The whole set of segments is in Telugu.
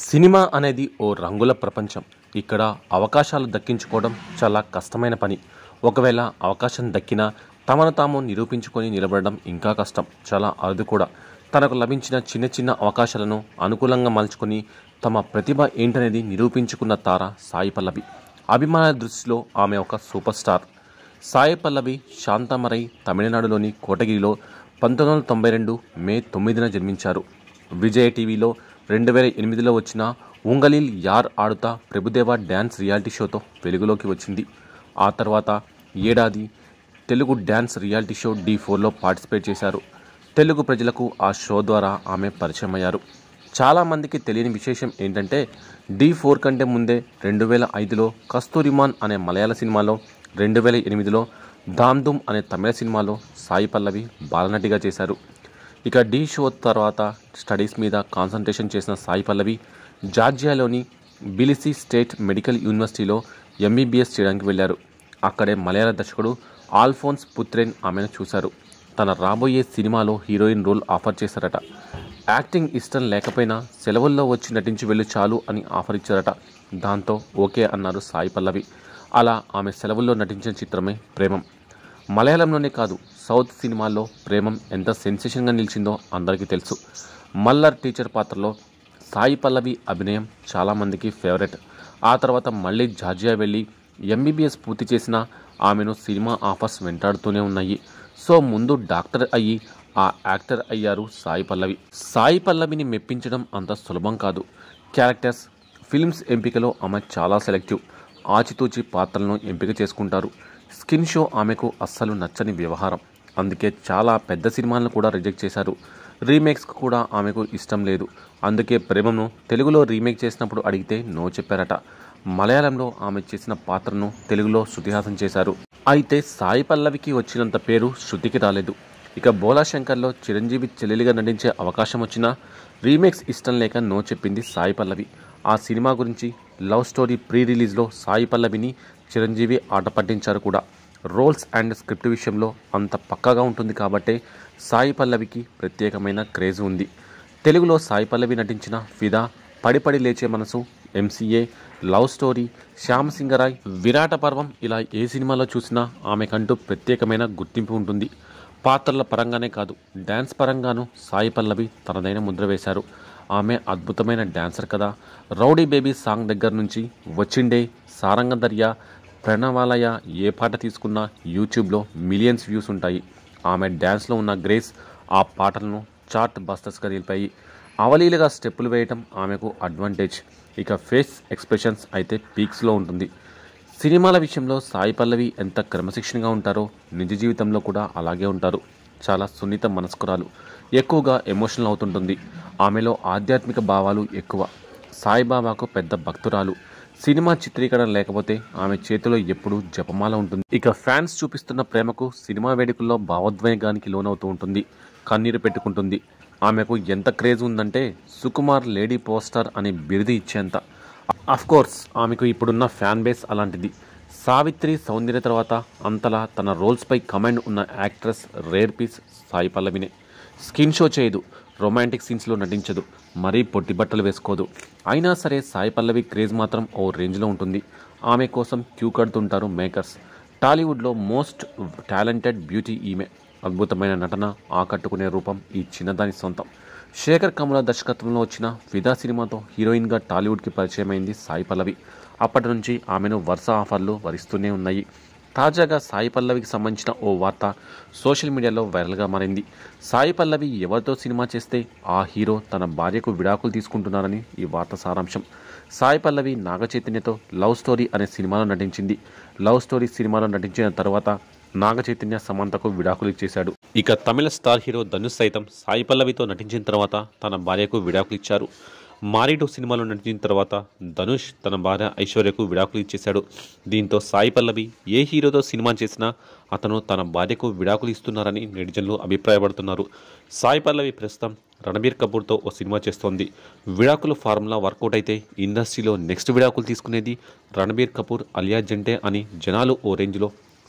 సినిమా అనేది ఓ రంగుల ప్రపంచం ఇక్కడ అవకాశాలు దక్కించుకోవడం చాలా కష్టమైన పని ఒకవేళ అవకాశం దక్కినా తమను తాము నిరూపించుకొని నిలబడడం ఇంకా కష్టం చాలా అరుదు కూడా తనకు లభించిన చిన్న చిన్న అవకాశాలను అనుకూలంగా మలుచుకొని తమ ప్రతిభ ఏంటనేది నిరూపించుకున్న తార సాయి పల్లవి అభిమానుల దృష్టిలో ఆమె ఒక సూపర్ స్టార్ సాయి పల్లవి శాంతమరై తమిళనాడులోని కోటగిరిలో పంతొమ్మిది వందల తొంభై రెండు మే తొమ్మిదిన జన్మించారు విజయ టీవీలో రెండు వేల ఎనిమిదిలో వచ్చిన ఉంగలీల్ యార్ ఆడుతా ప్రభుదేవ డ్యాన్స్ రియాలిటీ షోతో వెలుగులోకి వచ్చింది ఆ తర్వాత ఏడాది Telugu dance reality show D ఫోర్లో పార్టిసిపేట్ చేశారు తెలుగు ప్రజలకు ఆ షో ద్వారా ఆమె పరిచయం అయ్యారు చాలామందికి తెలియని విశేషం ఏంటంటే డి ఫోర్ కంటే ముందే రెండు వేల ఐదులో కస్తూరిమాన్ అనే మలయాళ సినిమాలో రెండు వేల ఎనిమిదిలో ధామ్ ధూమ్ అనే తమిళ సినిమాలో సాయి పల్లవి బాలనటిగా చేశారు ఇక డి షో తర్వాత స్టడీస్ మీద కాన్సన్ట్రేషన్ చేసిన సాయి పల్లవి జార్జియాలోని బిలిసి స్టేట్ మెడికల్ యూనివర్సిటీలో ఎంబీబీఎస్ చేయడానికి వెళ్ళారు అక్కడే మలయాళ దర్శకుడు ఆల్ఫోన్స్ పుత్రేన్ ఆమెను చూశారు తన రాబోయే సినిమాలో హీరోయిన్ రోల్ ఆఫర్ చేశారట యాక్టింగ్ ఇష్టం లేకపోయినా సెలవుల్లో వచ్చి నటించి వెళ్ళు చాలు అని ఆఫర్ ఇచ్చారట దాంతో ఓకే అన్నారు సాయి పల్లవి అలా ఆమె సెలవుల్లో నటించిన చిత్రమే ప్రేమం మలయాళంలోనే కాదు సౌత్ సినిమాల్లో ప్రేమం ఎంత సెన్సేషన్గా నిలిచిందో అందరికీ తెలుసు మల్లర్ టీచర్ పాత్రలో సాయి పల్లవి అభినయం చాలామందికి ఫేవరెట్ ఆ తర్వాత మళ్ళీ జార్జియా వెళ్ళి ఎంబీబీఎస్ పూర్తి చేసిన ఆమెను సినిమా ఆఫర్స్ వెంటాడుతూనే ఉన్నాయి సో ముందు డాక్టర్ అయ్యి ఆ యాక్టర్ అయ్యారు సాయి పల్లవి సాయి పల్లవిని మెప్పించడం అంత సులభం కాదు క్యారెక్టర్స్ ఫిల్మ్స్ ఎంపికలో ఆమె చాలా సెలెక్టివ్ ఆచితూచి పాత్రలను ఎంపిక చేసుకుంటారు స్కిన్ షో ఆమెకు అస్సలు నచ్చని వ్యవహారం అందుకే చాలా పెద్ద సినిమాలను కూడా రిజెక్ట్ చేశారు రీమేక్స్కు కూడా ఆమెకు ఇష్టం లేదు అందుకే ప్రేమను తెలుగులో రీమేక్ చేసినప్పుడు అడిగితే నో చెప్పారట మలయాళంలో ఆమె చేసిన పాత్రను తెలుగులో శృతిహాసం చేశారు అయితే సాయి పల్లవికి వచ్చినంత పేరు శృతికి రాలేదు ఇక బోలా శంకర్లో చిరంజీవి చెల్లెలిగా నటించే అవకాశం వచ్చినా రీమేక్స్ ఇష్టం లేక నో చెప్పింది సాయి పల్లవి ఆ సినిమా గురించి లవ్ స్టోరీ ప్రీ రిలీజ్లో సాయి పల్లవిని చిరంజీవి ఆట పట్టించారు కూడా రోల్స్ అండ్ స్క్రిప్ట్ విషయంలో అంత పక్కాగా ఉంటుంది కాబట్టే సాయి పల్లవికి ప్రత్యేకమైన క్రేజ్ ఉంది తెలుగులో సాయి పల్లవి నటించిన ఫిదా పడి Padi Leche Manasu MCA love story Shyam Singha Roy Virata Parvam ఇలా ఏ సినిమాలో చూసినా ఆమెకంటూ ప్రత్యేకమైన గుర్తింపు ఉంటుంది పాత్రల పరంగానే కాదు డ్యాన్స్ పరంగానూ సాయి పల్లవి తనదైన ముద్ర వేశారు ఆమె అద్భుతమైన డ్యాన్సర్ కదా రౌడీ బేబీ సాంగ్ దగ్గర నుంచి వచ్చిండే సారంగ దర్యా ప్రణవాలయ ఏ పాట తీసుకున్నా యూట్యూబ్లో మిలియన్స్ వ్యూస్ ఉంటాయి ఆమె డ్యాన్స్లో ఉన్న గ్రేస్ ఆ పాటలను చార్ట్ బస్టర్స్గా నిలిపాయి అవలీలుగా స్టెప్పులు వేయటం ఆమెకు అడ్వాంటేజ్ ఇక ఫేస్ ఎక్స్ప్రెషన్స్ అయితే పీక్స్లో ఉంటుంది సినిమాల విషయంలో సాయి పల్లవి ఎంత క్రమశిక్షణగా ఉంటారో నిజ జీవితంలో కూడా అలాగే ఉంటారు చాలా సున్నిత మనస్కురాలు ఎక్కువగా ఎమోషనల్ అవుతుంటుంది ఆమెలో ఆధ్యాత్మిక భావాలు ఎక్కువ సాయిబాబాకు పెద్ద భక్తురాలు సినిమా చిత్రీకరణ లేకపోతే ఆమె చేతిలో ఎప్పుడూ జపమాల ఉంటుంది ఇక ఫ్యాన్స్ చూపిస్తున్న ప్రేమకు సినిమా వేడుకల్లో భావోద్వేగానికి లోనవుతూ ఉంటుంది కన్నీరు పెట్టుకుంటుంది ఆమెకు ఎంత క్రేజ్ ఉందంటే సుకుమార్ లేడీ పోస్టర్ అనే బిరుదు ఇచ్చేంత అఫ్ కోర్స్ ఆమెకు ఇప్పుడున్న ఫ్యాన్ బేస్ అలాంటిది సావిత్రి సౌందర్య తర్వాత అంతలా తన రోల్స్పై కమాండ్ ఉన్న యాక్ట్రెస్ రేర్ పీస్ సాయి పల్లవినే స్కిన్ షో చేయదు రొమాంటిక్ సీన్స్లో నటించదు మరీ పొట్టి బట్టలు వేసుకోదు అయినా సరే సాయి పల్లవి క్రేజ్ మాత్రం ఓ రేంజ్లో ఉంటుంది ఆమె కోసం క్యూ కడుతుంటారు మేకర్స్ టాలీవుడ్లో మోస్ట్ టాలెంటెడ్ బ్యూటీ ఈమె అద్భుతమైన నటన ఆకట్టుకునే రూపం ఈ చిన్నదాని సొంతం శేఖర్ కమల దర్శకత్వంలో వచ్చిన ఫిదా సినిమాతో హీరోయిన్గా టాలీవుడ్కి పరిచయమైంది సాయి పల్లవి అప్పటి నుంచి ఆమెను వరుస ఆఫర్లు వరిస్తూనే ఉన్నాయి తాజాగా సాయి పల్లవికి సంబంధించిన ఓ వార్త సోషల్ మీడియాలో వైరల్గా మారింది సాయి పల్లవి ఎవరితో సినిమా చేస్తే ఆ హీరో తన భార్యకు విడాకులు తీసుకుంటున్నారని ఈ వార్త సారాంశం సాయి పల్లవి నాగ చైతన్యతో లవ్ స్టోరీ అనే సినిమాలో నటించింది లవ్ స్టోరీ సినిమాలో నటించిన తర్వాత నాగ చైతన్య సమంతకు విడాకులు ఇచ్చేశాడు ఇక తమిళ స్టార్ హీరో ధనుష్ సైతం సాయి పల్లవితో నటించిన తర్వాత తన భార్యకు విడాకులు ఇచ్చారు మారిడు సినిమాలో నటించిన తర్వాత ధనుష్ తన భార్య ఐశ్వర్యకు విడాకులు ఇచ్చేశాడు దీంతో సాయి పల్లవి ఏ హీరోతో సినిమా చేసినా అతను తన భార్యకు విడాకులు ఇస్తున్నారని నెటిజన్లు అభిప్రాయపడుతున్నారు సాయి పల్లవి ప్రస్తుతం రణబీర్ కపూర్తో ఓ సినిమా చేస్తోంది విడాకుల ఫార్ములా వర్కౌట్ అయితే ఇండస్ట్రీలో నెక్స్ట్ విడాకులు తీసుకునేది రణబీర్ కపూర్ అలియా జంటే అని జనాలు ఓ రేంజ్లో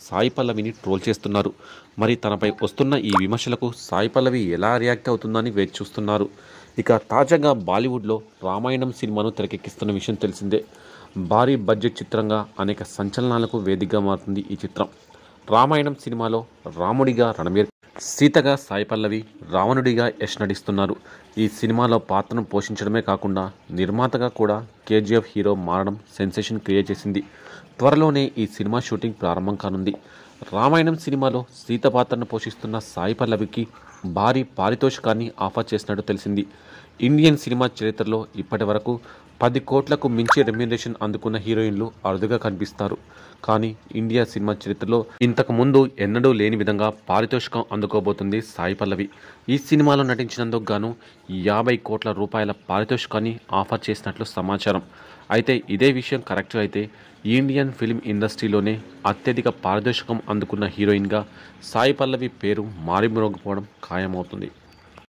సాయి పల్లవిని ట్రోల్ చేస్తున్నారు మరి తనపై వస్తున్న ఈ విమర్శలకు సాయి పల్లవి ఎలా రియాక్ట్ అవుతుందని వేచి చూస్తున్నారు ఇక తాజాగా బాలీవుడ్లో రామాయణం సినిమాను తెరకెక్కిస్తున్న విషయం తెలిసిందే భారీ బడ్జెట్ చిత్రంగా అనేక సంచలనాలకు వేదికగా మారుతుంది ఈ చిత్రం రామాయణం సినిమాలో రాముడిగా రణబీర్ సీతగా సాయి పల్లవి రావణుడిగా యశ్ నటిస్తున్నారు ఈ సినిమాలో పాత్రను పోషించడమే కాకుండా నిర్మాతగా కూడా కేజీఎఫ్ హీరో మారడం సెన్సేషన్ క్రియేట్ చేసింది త్వరలోనే ఈ సినిమా షూటింగ్ ప్రారంభం కానుంది రామాయణం సినిమాలో సీత పాత్రను పోషిస్తున్న సాయి పల్లవికి భారీ పారితోషికాన్ని ఆఫర్ చేసినట్టు తెలిసింది ఇండియన్ సినిమా చరిత్రలో ఇప్పటి వరకు పది కోట్లకు మించి రెమ్యునరేషన్ అందుకున్న హీరోయిన్లు అరుదుగా కనిపిస్తారు కానీ ఇండియా సినిమా చరిత్రలో ఇంతకు ముందు ఎన్నడూ లేని విధంగా పారితోషికం అందుకోబోతుంది సాయి పల్లవి ఈ సినిమాలో నటించినందుకు గాను యాభై కోట్ల రూపాయల పారితోషికాన్ని ఆఫర్ చేసినట్లు సమాచారం అయితే ఇదే విషయం కరెక్ట్ అయితే ఇండియన్ ఫిల్మ్ ఇండస్ట్రీలోనే అత్యధిక పారితోషికం అందుకున్న హీరోయిన్గా సాయి పల్లవి పేరు మారిమ్రోగిపోవడం ఖాయమవుతుంది